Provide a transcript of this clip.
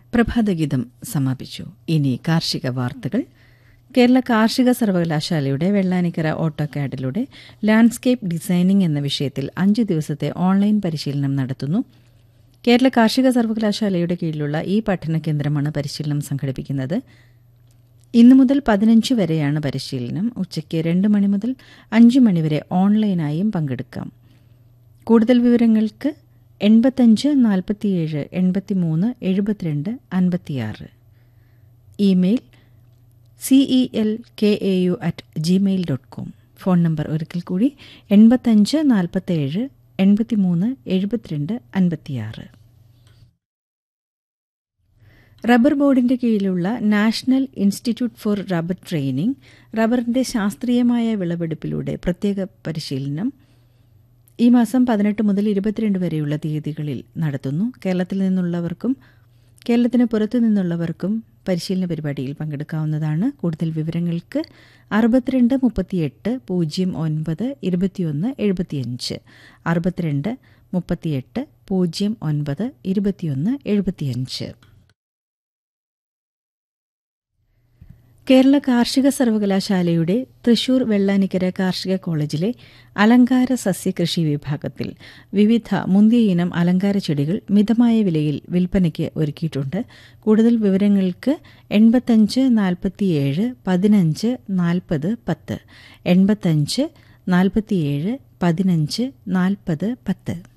പ്രഭാതഗീതം സമാപിച്ചു ഇനി കാർഷിക വാർത്തകൾ കേരള കാർഷിക സർവകലാശാലയുടെ വെള്ളാനിക്കര ഓട്ടോകാഡിലൂടെ ലാൻഡ്സ്കേപ്പ് ഡിസൈനിംഗ് എന്ന വിഷയത്തിൽ അഞ്ച് ദിവസത്തെ ഓൺലൈൻ പരിശീലനം നടത്തുന്നു കേരള കാർഷിക സർവകലാശാലയുടെ കീഴിലുള്ള ഈ പഠന കേന്ദ്രമാണ് പരിശീലനം സംഘടിപ്പിക്കുന്നത് ഇന്നു മുതൽ പതിനഞ്ച് വരെയാണ് പരിശീലനം ഉച്ചയ്ക്ക് രണ്ട് മണി മുതൽ അഞ്ച് മണിവരെ ഓൺലൈനായും പങ്കെടുക്കാം കൂടുതൽ വിവരങ്ങൾക്ക് എൺപത്തഞ്ച് നാൽപ്പത്തിയേഴ് എൺപത്തിമൂന്ന് എഴുപത്തിരണ്ട് അൻപത്തിയാറ് email C E L K A U at Gmail dot com phone number ഒരിക്കൽ കൂടി എൺപത്തഞ്ച് നാൽപ്പത്തേഴ് എൺപത്തിമൂന്ന് എഴുപത്തിരണ്ട് അൻപത്തിയാറ് റബ്ബർ ബോർഡിന്റെ കീഴിലുള്ള national institute for rubber training റബ്ബറിന്റെ ശാസ്ത്രീയമായ വിളവെടുപ്പിലൂടെ പ്രത്യേക പരിശീലനം ഈ മാസം പതിനെട്ട് മുതൽ ഇരുപത്തിരണ്ട് വരെയുള്ള തീയതികളിൽ നടത്തുന്നു കേരളത്തിൽ നിന്നുള്ളവർക്കും കേരളത്തിന് പുറത്തു നിന്നുള്ളവർക്കും പരിശീലന പരിപാടിയിൽ പങ്കെടുക്കാവുന്നതാണ് കൂടുതൽ വിവരങ്ങൾക്ക് അറുപത്തിരണ്ട് മുപ്പത്തിയെട്ട് പൂജ്യം ഒൻപത് ഇരുപത്തിയൊന്ന് എഴുപത്തിയഞ്ച് അറുപത്തിരണ്ട് മുപ്പത്തിയെട്ട് പൂജ്യം ഒൻപത് ഇരുപത്തിയൊന്ന് എഴുപത്തിയഞ്ച് കേരള കാർഷിക സർവകലാശാലയുടെ തൃശൂർ വെള്ളാനിക്കര കാർഷിക കോളേജിലെ അലങ്കാര സസ്യകൃഷി വിഭാഗത്തിൽ വിവിധ മുന്തിയ ഇനം അലങ്കാര ചെടികൾ മിതമായ വിലയിൽ വിൽപ്പനയ്ക്ക് ഒരുക്കിയിട്ടുണ്ട് കൂടുതൽ വിവരങ്ങൾക്ക് എൺപത്തഞ്ച് നാൽപ്പത്തിയേഴ് പതിനഞ്ച് നാൽപ്പത് പത്ത് എൺപത്തഞ്ച് നാൽപ്പത്തിയേഴ് പതിനഞ്ച് നാൽപ്പത് പത്ത്